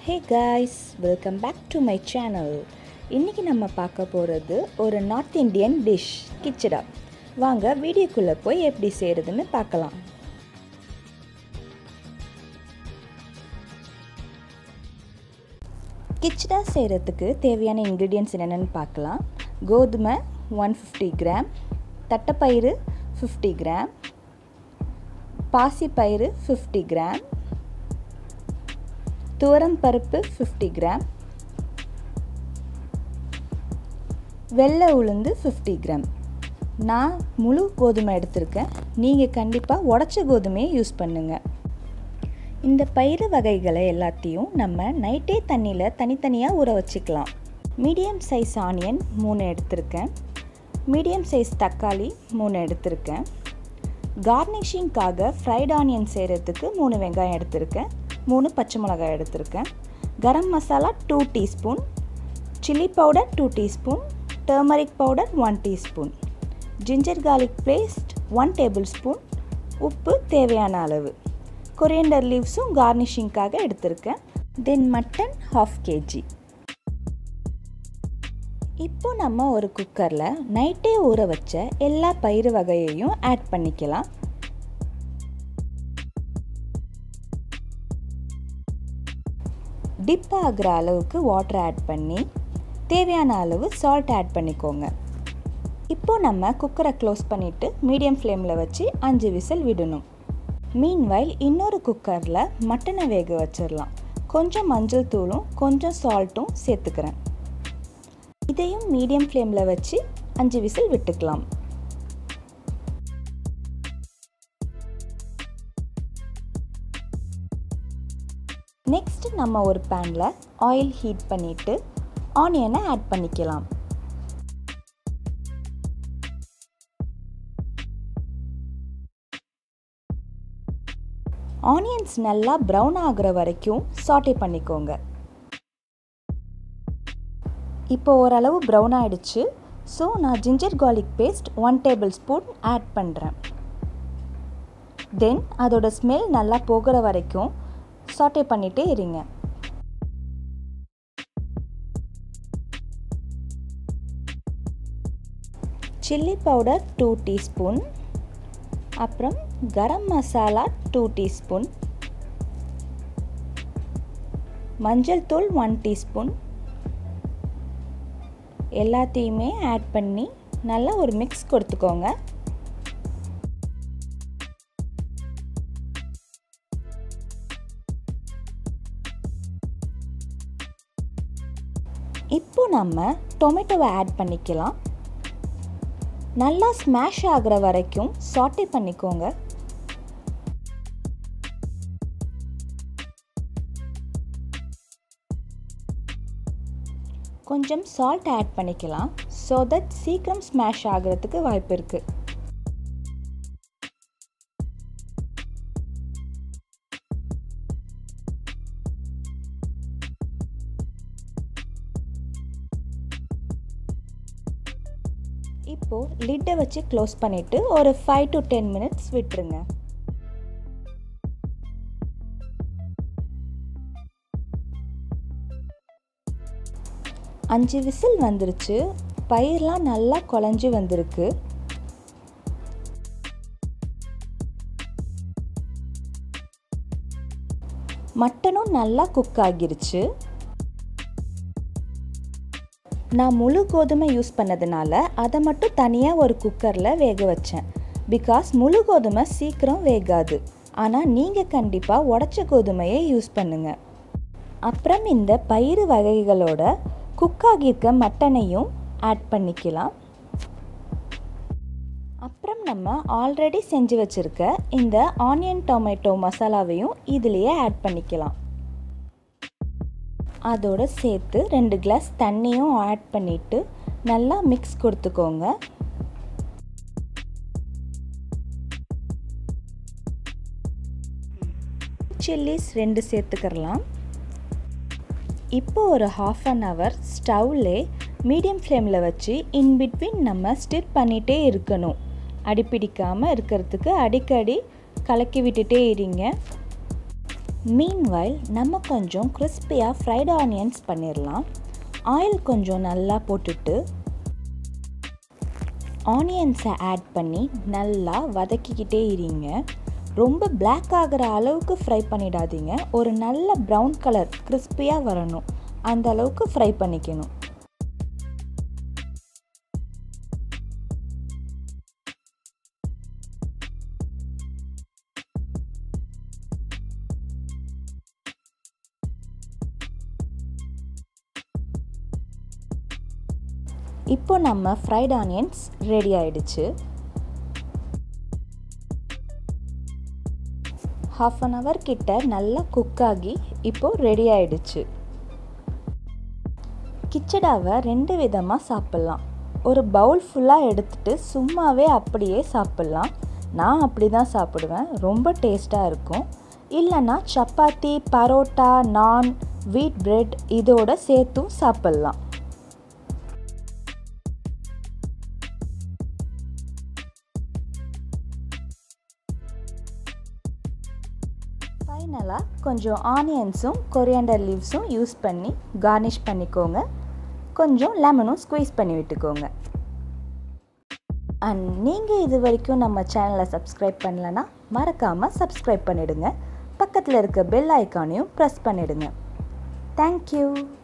hey guys welcome back to my channel இன்றைக்கி நம்ம பார்க்க போகிறது ஒரு நார்த் இந்தியன் டிஷ் கிச்சடா வாங்க வீடியோக்குள்ளே போய் எப்படி செய்கிறதுன்னு பார்க்கலாம் கிச்சடா செய்கிறதுக்கு தேவையான இன்க்ரீடியன்ட்ஸ் என்னென்னு பார்க்கலாம் கோதுமை ஒன் ஃபிஃப்டி கிராம் தட்டைப்பயிறு ஃபிஃப்டி கிராம் பாசிப்பயிறு ஃபிஃப்டி கிராம் துவரம் பருப்பு ஃபிஃப்டி கிராம் வெள்ளை உளுந்து ஃபிஃப்டி கிராம் நான் முழு கோதுமை எடுத்திருக்கேன் நீங்கள் கண்டிப்பாக உடச்ச கோதுமையை யூஸ் பண்ணுங்கள் இந்த பயிறு வகைகளை எல்லாத்தையும் நம்ம நைட்டே தண்ணியில் தனித்தனியாக ஊற வச்சுக்கலாம் மீடியம் சைஸ் ஆனியன் மூணு எடுத்திருக்கேன் மீடியம் சைஸ் தக்காளி மூணு எடுத்திருக்கேன் கார்னிஷிங்காக ஃப்ரைட் ஆனியன் செய்கிறதுக்கு மூணு வெங்காயம் எடுத்திருக்கேன் மூணு பச்சை மிளகாய் எடுத்திருக்கேன் garam masala two teaspoon chilli powder two teaspoon turmeric powder one teaspoon ginger garlic paste one tablespoon உப்பு தேவையான அளவு கொரியண்டர் லீவ்ஸும் கார்னிஷிங்காக எடுத்திருக்கேன் தென் மட்டன் ஹாஃப் கேஜி இப்போ நம்ம ஒரு குக்கரில் நைட்டே ஊற வச்ச எல்லா பயிறு வகையையும் ஆட் பண்ணிக்கலாம் டிப் ஆகிற அளவுக்கு வாட்டர் ஆட் பண்ணி தேவையான அளவு சால்ட் ஆட் பண்ணிக்கோங்க இப்போ நம்ம குக்கரை க்ளோஸ் பண்ணிவிட்டு மீடியம் ஃப்ளேமில் வச்சு அஞ்சு விசில் விடணும் மீன்வைல் இன்னொரு குக்கரில் மட்டனை வேக வச்சிடலாம் கொஞ்சம் மஞ்சள் தூளும் கொஞ்சம் சால்ட்டும் சேர்த்துக்கிறேன் இதையும் மீடியம் ஃப்ளேமில் வச்சு அஞ்சு விசில் விட்டுக்கலாம் நெக்ஸ்ட் நம்ம ஒரு பேனில் ஆயில் ஹீட் பண்ணிவிட்டு ஆனியனை ஆட் பண்ணிக்கலாம் ஆனியன்ஸ் நல்லா ப்ரௌன் ஆகிற வரைக்கும் சாட்டே பண்ணிக்கோங்க இப்போ ஓரளவு ப்ரௌன் ஆகிடுச்சு ஸோ நான் ginger garlic paste one tablespoon add பண்ணுறேன் தென் அதோட ஸ்மெல் நல்லா போகிற வரைக்கும் சாட்டே பண்ணிகிட்டே இருங்க சில்லி பவுடர் டூ டீஸ்பூன் அப்புறம் கரம் மசாலா டூ டீஸ்பூன் மஞ்சள் தூள் ஒன் டீஸ்பூன் எல்லாத்தையுமே ஆட் பண்ணி நல்லா ஒரு மிக்ஸ் கொடுத்துக்கோங்க இப்போ நம்ம டொமேட்டோவை ஆட் பண்ணிக்கலாம் நல்லா ஸ்மாஷ் ஆகிற வரைக்கும் சாட்டே பண்ணிக்கோங்க கொஞ்சம் சால்ட் ஆட் பண்ணிக்கலாம் ஸோ தட் சீக்கிரம் ஸ்மாஷ் ஆகிறதுக்கு வாய்ப்பு இருக்குது இப்போது லிட்டை வச்சு க்ளோஸ் பண்ணிவிட்டு ஒரு ஃபைவ் டு டென் மினிட்ஸ் விட்டுருங்க அஞ்சு விசில் வந்துருச்சு பயிர்லாம் நல்லா குழஞ்சி வந்திருக்கு மட்டனும் நல்லா குக் ஆகிருச்சு நான் முழு கோதுமை யூஸ் பண்ணதுனால அதை மட்டும் தனியாக ஒரு குக்கரில் வேக வச்சேன் பிகாஸ் முழு கோதுமை சீக்கிரம் வேகாது ஆனால் நீங்கள் கண்டிப்பாக உடச்ச கோதுமையை யூஸ் பண்ணுங்கள் அப்புறம் இந்த பயிறு வகைகளோட குக் ஆகியிருக்க மட்டனையும் ஆட் பண்ணிக்கலாம் அப்புறம் நம்ம ஆல்ரெடி செஞ்சு வச்சுருக்க இந்த ஆனியன் டொமேட்டோ மசாலாவையும் இதிலேயே ஆட் பண்ணிக்கலாம் அதோடு சேர்த்து ரெண்டு கிளாஸ் தண்ணியும் ஆட் பண்ணிவிட்டு நல்லா மிக்ஸ் கொடுத்துக்கோங்க சில்லிஸ் ரெண்டு சேர்த்துக்கிறலாம் இப்போ ஒரு ஹாஃப் அன் ஹவர் ஸ்டவ்லே மீடியம் ஃப்ளேமில் வச்சு இன் பிட்வீன் நம்ம ஸ்டிர் பண்ணிகிட்டே இருக்கணும் அடிப்பிடிக்காமல் இருக்கிறதுக்கு அடிக்கடி கலக்கி விட்டுட்டே இருங்க மீன்வைல் நம்ம கொஞ்சம் கிறிஸ்பியாக ஃப்ரைட் ஆனியன்ஸ் பண்ணிடலாம் ஆயில் கொஞ்சம் நல்லா போட்டுட்டு ஆனியன்ஸை ஆட் பண்ணி நல்லா வதக்கிக்கிட்டே இருங்க ரொம்ப பிளாக் ஆகிற அளவுக்கு ஃப்ரை பண்ணிடாதீங்க ஒரு நல்ல ப்ரௌன் கலர் கிறிஸ்பியாக வரணும் அந்த அளவுக்கு ஃப்ரை பண்ணிக்கணும் இப்போ நம்ம ஃப்ரைட் ஆனியன்ஸ் ரெடி ஆயிடுச்சு ஹாஃப் அன் ஹவர் கிட்ட நல்லா குக் ஆகி இப்போது ரெடி ஆயிடுச்சு கிச்சடாவை ரெண்டு விதமாக சாப்பிட்லாம் ஒரு பவுல் ஃபுல்லாக எடுத்துட்டு சும்மாவே அப்படியே சாப்பிட்லாம் நான் அப்படி தான் சாப்பிடுவேன் ரொம்ப டேஸ்ட்டாக இருக்கும் இல்லைன்னா சப்பாத்தி பரோட்டா நான் வீட் பிரெட் இதோட சேர்த்தும் சாப்பிட்லாம் ஃபைனலாக கொஞ்சம் ஆனியன்ஸும் கொரியாண்டர் லீவ்ஸும் யூஸ் பண்ணி கார்னிஷ் பண்ணிக்கோங்க கொஞ்சம் லெமனும் ஸ்குவீஸ் பண்ணி விட்டுக்கோங்க அண்ட் நீங்கள் இது வரைக்கும் நம்ம சேனலை சப்ஸ்கிரைப் பண்ணலன்னா மறக்காமல் சப்ஸ்கிரைப் பண்ணிவிடுங்க பக்கத்தில் இருக்க பெல் ஐக்கானையும் ப்ரெஸ் பண்ணிவிடுங்க தேங்க்யூ